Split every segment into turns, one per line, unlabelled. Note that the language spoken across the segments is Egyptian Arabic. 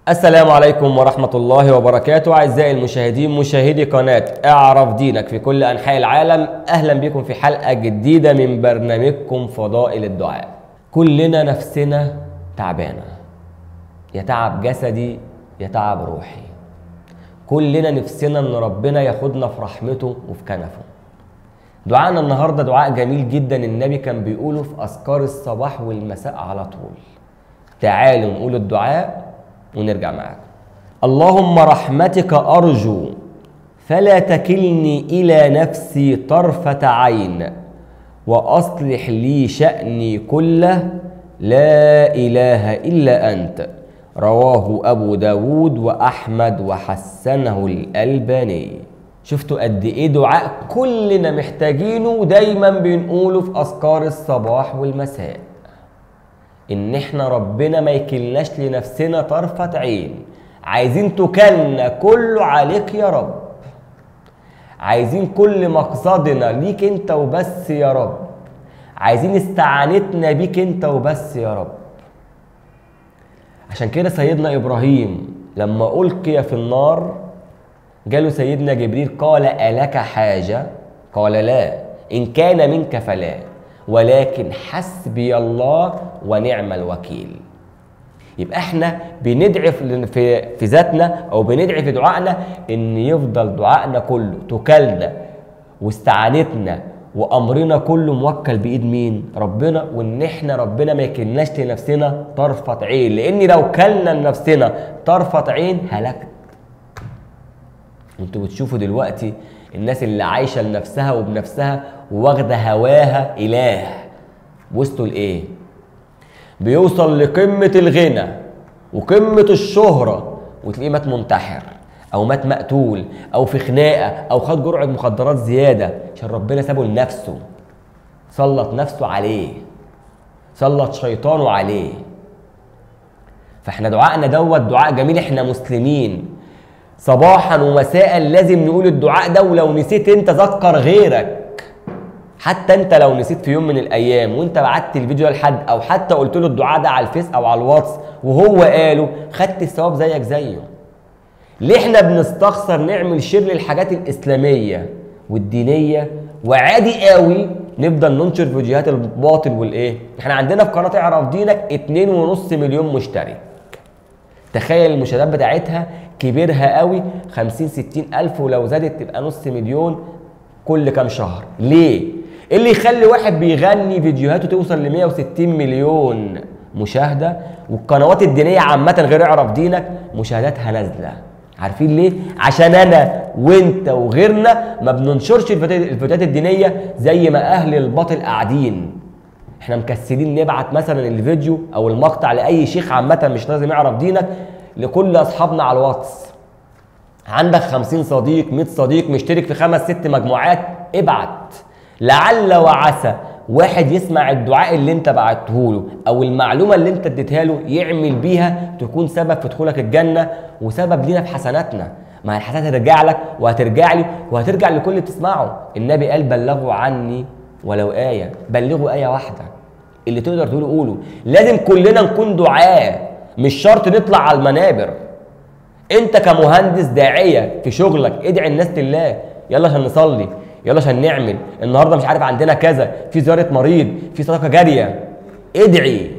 السلام عليكم ورحمة الله وبركاته أعزائي المشاهدين مشاهدي قناة اعرف دينك في كل أنحاء العالم أهلا بكم في حلقة جديدة من برنامجكم فضائل الدعاء كلنا نفسنا تعبانة يا تعب جسدي يا تعب روحي كلنا نفسنا ان ربنا ياخدنا في رحمته وفي كنفه دعائنا النهارده دعاء جميل جدا النبي كان بيقوله في اذكار الصباح والمساء على طول تعالوا نقول الدعاء ونرجع معاكم اللهم رحمتك ارجو فلا تكلني الى نفسي طرفه عين واصلح لي شاني كله لا اله الا انت رواه ابو داود واحمد وحسنه الالباني شفتوا قد ايه دعاء كلنا محتاجينه ودايما بنقوله في اذكار الصباح والمساء ان احنا ربنا ما يكلناش لنفسنا طرفة عين عايزين تكلنا كله عليك يا رب عايزين كل مقصدنا ليك انت وبس يا رب عايزين استعانتنا بيك انت وبس يا رب عشان كده سيدنا ابراهيم لما القي في النار جاله سيدنا جبريل قال الك حاجه قال لا ان كان منك فلا ولكن حسبي الله ونعم الوكيل يبقى احنا بندعي في في, في ذاتنا او بندعي في دعائنا ان يفضل دعائنا كله توكلنا واستعانتنا وامرنا كله موكل بايد مين ربنا وان احنا ربنا ما يكلناش لنفسنا طرفه عين لان لو كلنا لنفسنا طرفه عين هلكت انتوا بتشوفوا دلوقتي الناس اللي عايشه لنفسها وبنفسها واخده هواها اله وصلوا لايه بيوصل لقمه الغنى وقمه الشهره وتلاقيه مات منتحر او مات مقتول او في خناقه او خد جرعه مخدرات زياده عشان ربنا سابه لنفسه سلط نفسه عليه سلط شيطانه عليه فاحنا دعائنا دوت دعاء جميل احنا مسلمين صباحا ومساء لازم نقول الدعاء ده ولو نسيت انت ذكر غيرك حتى انت لو نسيت في يوم من الايام وانت بعت الفيديو ده لحد او حتى قلت له الدعاء ده على الفيس او على الواتس وهو قاله خدت الثواب زيك زيه ليه احنا بنستخسر نعمل شير للحاجات الاسلاميه والدينيه وعادي قوي نفضل ننشر فيديوهات الباطل والايه احنا عندنا في قناه اعرف دينك 2.5 مليون مشترك تخيل المشاهدات بتاعتها كبيرها قوي 50 60 الف ولو زادت تبقى نص مليون كل كام شهر ليه إيه اللي يخلي واحد بيغني فيديوهاته توصل ل 160 مليون مشاهده والقنوات الدينيه عامه غير اعرف دينك مشاهداتها نازله عارفين ليه عشان انا وانت وغيرنا ما بننشرش الفيديوهات الدينيه زي ما اهل الباطل قاعدين احنا مكسلين نبعت مثلا الفيديو او المقطع لاي شيخ عامه مش لازم يعرف دينك لكل اصحابنا على الواتس عندك 50 صديق 100 صديق مشترك في خمس ست مجموعات ابعت لعل وعسى واحد يسمع الدعاء اللي انت بعته له او المعلومه اللي انت اديتها له يعمل بيها تكون سبب في دخولك الجنه وسبب لينا في حسناتنا ما الحسنات هترجع لك وهترجع لي وهترجع لكل اللي بتسمعه النبي قال بلغوا عني ولو ايه بلغوا ايه واحده اللي تقدر تقوله قوله لازم كلنا نكون دعاه مش شرط نطلع على المنابر انت كمهندس داعيه في شغلك ادعي الناس لله يلا عشان نصلي يلا عشان نعمل النهارده مش عارف عندنا كذا في زياره مريض في صدقه جاريه ادعي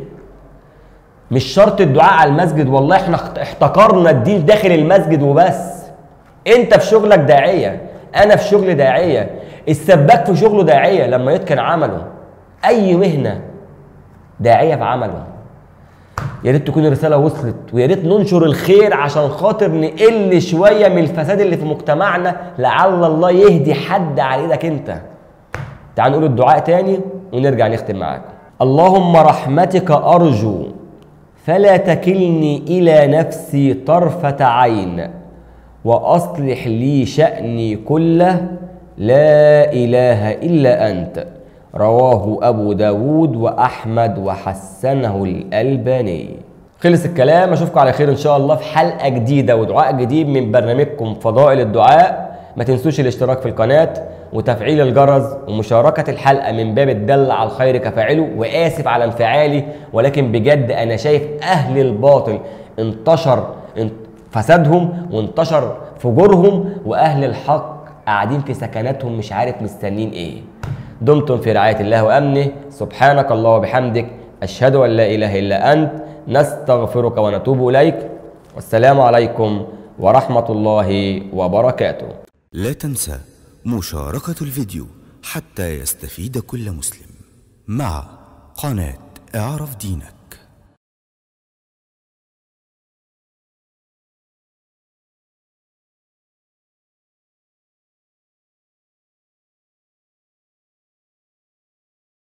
مش شرط الدعاء على المسجد والله احنا احتكرنا الدين داخل المسجد وبس انت في شغلك داعيه انا في شغل داعيه السباك في شغله داعيه لما يتقن عمله اي مهنه داعيه في عمله يا ريت تكون الرساله وصلت ويا ريت ننشر الخير عشان خاطر نقل شويه من الفساد اللي في مجتمعنا لعل الله يهدي حد على ايدك انت تعال نقول الدعاء تاني ونرجع نختم معاكم اللهم رحمتك ارجو فلا تكلني الى نفسي طرفه عين واصلح لي شاني كله لا اله الا انت رواه أبو داود وأحمد وحسنه الألباني خلص الكلام أشوفكم على خير إن شاء الله في حلقة جديدة ودعاء جديد من برنامجكم فضائل الدعاء ما تنسوش الاشتراك في القناة وتفعيل الجرس ومشاركة الحلقة من باب الدل على الخير كفاعله وآسف على انفعالي ولكن بجد أنا شايف أهل الباطل انتشر ان- فسادهم وانتشر فجورهم واهل الحق قاعدين في سكناتهم مش عارف مستنين ايه دمتم في رعايه الله وامنه سبحانك الله وبحمدك اشهد ان لا اله الا انت نستغفرك ونتوب اليك والسلام عليكم ورحمه الله وبركاته
لا تنسى مشاركة الفيديو حتى يستفيد كل مسلم مع قناة اعرف دينك